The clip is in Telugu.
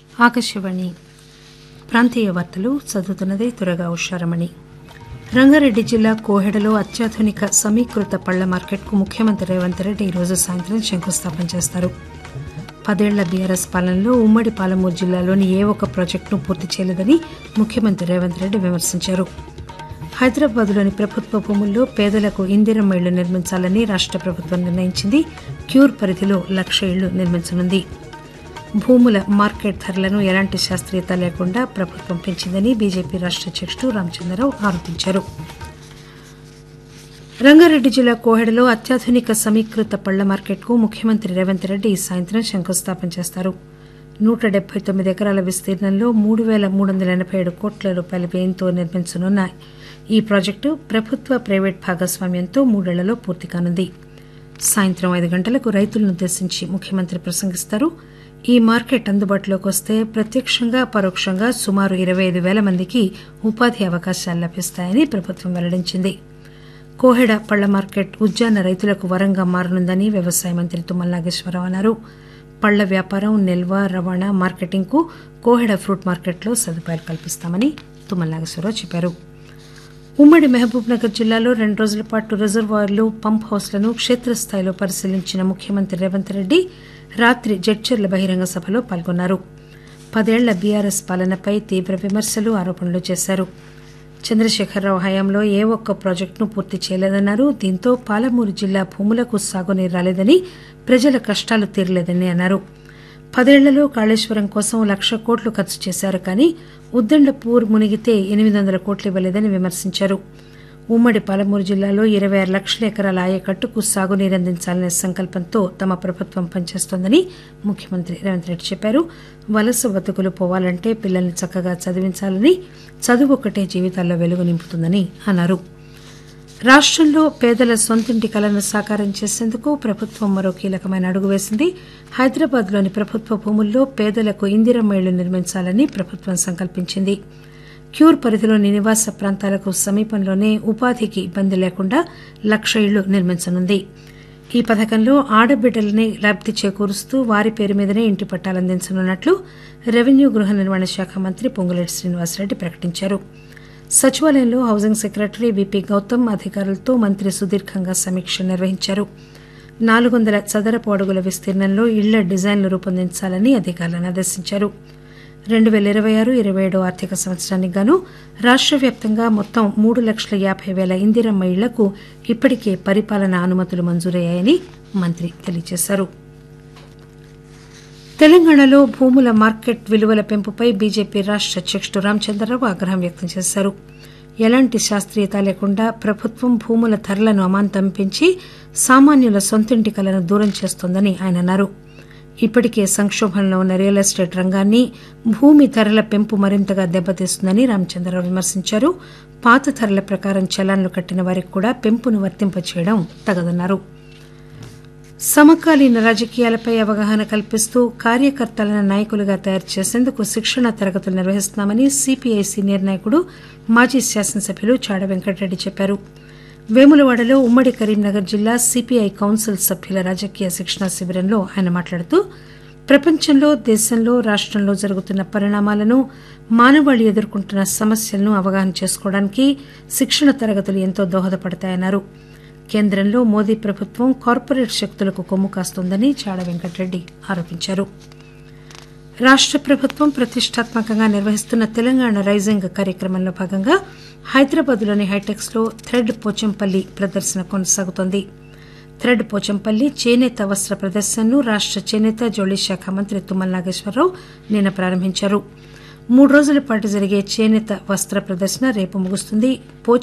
ఆకాశవాణి ప్రాంతీయ వార్తలు చదువుతున్నది తురగా ఉషారమణి రంగారెడ్డి జిల్లా కోహెడలో అత్యాధునిక సమీకృత పళ్ల మార్కెట్కు ముఖ్యమంత్రి రేవంత్ రెడ్డి ఈరోజు సాయంత్రం శంకుస్థాపన చేస్తారు పదేళ్ల బీఆర్ఎస్ పాలనలో ఉమ్మడి పాలమూరు జిల్లాలోని ఏ ఒక్క ప్రాజెక్టును పూర్తి చేయలేదని ముఖ్యమంత్రి రేవంత్ రెడ్డి విమర్శించారు హైదరాబాద్లోని ప్రభుత్వ భూముల్లో పేదలకు ఇందిరమ్మ ఇళ్లు నిర్మించాలని రాష్ట ప్రభుత్వం నిర్ణయించింది క్యూర్ పరిధిలో లక్ష ఇళ్లు నిర్మించనుంది భూముల మార్కెట్ ధరలను ఎలాంటి శాస్త్రీయత లేకుండా ప్రభుత్వం పెంచిందని బీజేపీ రాష్ట అధ్యకుడు రామచంద్రరావు ఆరోపించారు రంగారెడ్డి జిల్లా కోహెడలో అత్యాధునిక సమీకృత పళ్ల మార్కెట్కు ముఖ్యమంత్రి రేవంత్ రెడ్డి ఈ సాయంత్రం శంకుస్థాపన చేస్తారు నూట డెబ్బై తొమ్మిది ఎకరాల విస్తీర్ణంలో మూడు పేల మూడు వందల ఎనబై ఏడు కోట్ల రూపాయల వ్యయంతో నిర్మించనున్న ఈ ప్రాజెక్టు ప్రభుత్వ ప్రైవేట్ భాగస్వామ్యంతో మూడేళ్లలో పూర్తి కానుంది సాయంత్రం ఐదు గంటలకు రైతులనుద్దేశించి ముఖ్యమంత్రి ప్రసంగిస్తారు ఈ మార్కెట్ అందుబాటులోకి వస్తే ప్రత్యక్షంగా పరోక్షంగా సుమారు ఇరవై ఐదు పేల మందికి ఉపాధి అవకాశాలు లభిస్తాయని ప్రభుత్వం వెల్లడించింది కోహెడ పళ్ల మార్కెట్ ఉద్యాన రైతులకు వరంగా మారనుందని వ్యవసాయ మంత్రి తుమ్మల నాగేశ్వరరావు అన్నారు పళ్ల వ్యాపారం నిల్వ రవాణా మార్కెటింగ్ కు కోహెడ ఫ్రూట్ మార్కెట్లో సదుపాయాలు కల్పిస్తామని తుమ్మల నాగేశ్వరరావు చెప్పారు ఉమ్మడి మహబూబ్ నగర్ జిల్లాలో రెండు రోజుల పాటు రిజర్వాయర్లు పంప్ హౌస్లను క్షేత్రస్థాయిలో పరిశీలించిన ముఖ్యమంత్రి రేవంత్ రెడ్డి రాత్రి జడ్చర్ల బహిరంగ సభలో పాల్గొన్నారు పదేళ్ల బీఆర్ఎస్ పాలనపై తీవ్ర విమర్శలు ఆరోపణలు చేశారు చంద్రశేఖరరావు హయాంలో ఏ ఒక్క ప్రాజెక్టును పూర్తి చేయలేదన్నారు దీంతో పాలమూరు జిల్లా భూములకు సాగునీరు రాలేదని ప్రజల కష్టాలు తీరలేదని అన్నారు పదేళ్లలో కాళేశ్వరం కోసం లక్ష కోట్లు ఖర్చు చేశారు కానీ ఉద్దండపూర్ మునిగితే ఎనిమిది వందల కోట్లు ఇవ్వలేదని విమర్శించారు ఉమ్మడి పాలమూరు జిల్లాలో ఇరవై ఆరు లక్షల ఎకరాల ఆయకట్టుకు సాగునీరు అందించాలనే సంకల్పంతో తమ ప్రభుత్వం పనిచేస్తోందని ముఖ్యమంత్రి రేవంత్ రెడ్డి చెప్పారు వలస బతుకులు పోవాలంటే పిల్లల్ని చక్కగా చదివించాలని చదువు ఒక్కటే జీవితాల్లో వెలుగు నింపుతుందని అన్నారు రాష్టంలో పేదల సొంతింటి కలను సాకారం చేసేందుకు ప్రభుత్వం మరో కీలకమైన అడుగు వేసింది హైదరాబాద్లోని ప్రభుత్వ భూముల్లో పేదలకు ఇందిరమ్మ ఇళ్లు నిర్మించాలని ప్రభుత్వం సంకల్పించింది క్యూర్ పరిధిలోని నివాస ప్రాంతాలకు సమీపంలోనే ఉపాధికి ఇబ్బంది లేకుండా లక్ష ఇళ్లు నిర్మించనుంది ఈ పథకంలో ఆడబిడ్డలని లబ్ది చేకూరుస్తూ వారి పేరు మీదనే ఇంటి పట్టాలు అందించనున్నట్లు రెవెన్యూ గృహ నిర్మాణ శాఖ మంత్రి పొంగులేటి శ్రీనివాసరెడ్డి ప్రకటించారు సచివాలయంలో హౌసింగ్ సెక్రటరీ విపి గౌతమ్ అధికారులతో మంత్రి సుదీర్ఘంగా సమీక్ష నిర్వహించారు నాలుగు వందల చదరపు అడుగుల విస్తీర్ణంలో ఇళ్ల డిజైన్లు రూపొందించాలని అధికారులను ఆదేశించారు రెండు పేల ఇరవై ఆరు ఇరవై ఏడు ఆర్థిక సంవత్సరానికి గాను రాష్ట వ్యాప్తంగా మొత్తం మూడు లక్షల యాబై పేల ఇందిరమ్మ ఇళ్లకు ఇప్పటికే పరిపాలనా అనుమతులు మంజూరయ్యాయని మంత్రి తెలియజేశారు తెలంగాణలో భూముల మార్కెట్ విలువల పెంపుపై బీజేపీ రాష్ట అధ్యకుడు రామచంద్రరావు ఆగ్రహం వ్యక్తం చేశారు ఎలాంటి శాస్త్రీయత లేకుండా ప్రభుత్వం భూముల ధరలను అమాంతం పెంచి సామాన్యుల సొంతింటి కలను దూరం చేస్తోందని ఆయన అన్నారు ఇప్పటికే సంక్షోభంలో ఉన్న రియల్ ఎస్టేట్ రంగాన్ని భూమి ధరల పెంపు మరింతగా దెబ్బతీస్తుందని రామచంద్రరావు విమర్శించారు పాత ధరల ప్రకారం చలాన్లు కట్టిన వారికి కూడా పెంపును వర్తింపచేయడం తగదన్నారు సమకాలీన రాజకీయాలపై అవగాహన కల్పిస్తూ కార్యకర్తలను నాయకులుగా తయారు చేసేందుకు శిక్షణ తరగతులు నిర్వహిస్తున్నామని సిపిఐ సీనియర్ నాయకుడు మాజీ శాసనసభ్యులు చాడ వెంకటరెడ్డి చెప్పారు వేములవాడలో ఉమ్మడి కరీంనగర్ జిల్లా సిపిఐ కౌన్సిల్ సభ్యుల రాజకీయ శిక్షణా శిబిరంలో ఆయన మాట్లాడుతూ ప్రపంచంలో దేశంలో రాష్టంలో జరుగుతున్న పరిణామాలను మానవాళి ఎదుర్కొంటున్న సమస్యలను అవగాహన చేసుకోవడానికి శిక్షణ తరగతులు ఎంతో దోహదపడతాయన్నారు కేంద్రంలో మోదీ ప్రభుత్వం కార్పొరేట్ శక్తులకు కొమ్ము కాస్తోందని చాడ వెంకటరెడ్డి ఆరోపించారు రాష్ట ప్రభుత్వం ప్రతిష్టాత్మకంగా నిర్వహిస్తున్న తెలంగాణ రైజింగ్ కార్యక్రమంలో భాగంగా హైదరాబాద్లోని హైటెక్స్ లో థ్రెడ్ పోచంపల్లి ప్రదర్శన కొనసాగుతోంది థ్రెడ్ పోచంపల్లి చేనేత వస్త్ర ప్రదర్శనను రాష్ట చేనేత జౌళి శాఖ మంత్రి తుమ్మల నాగేశ్వరరావు నిన్న ప్రారంభించారు మూడు రోజుల పాటు జరిగే చేనేత వస్త్ర ప్రదర్శన రేపు ముగుస్తుంది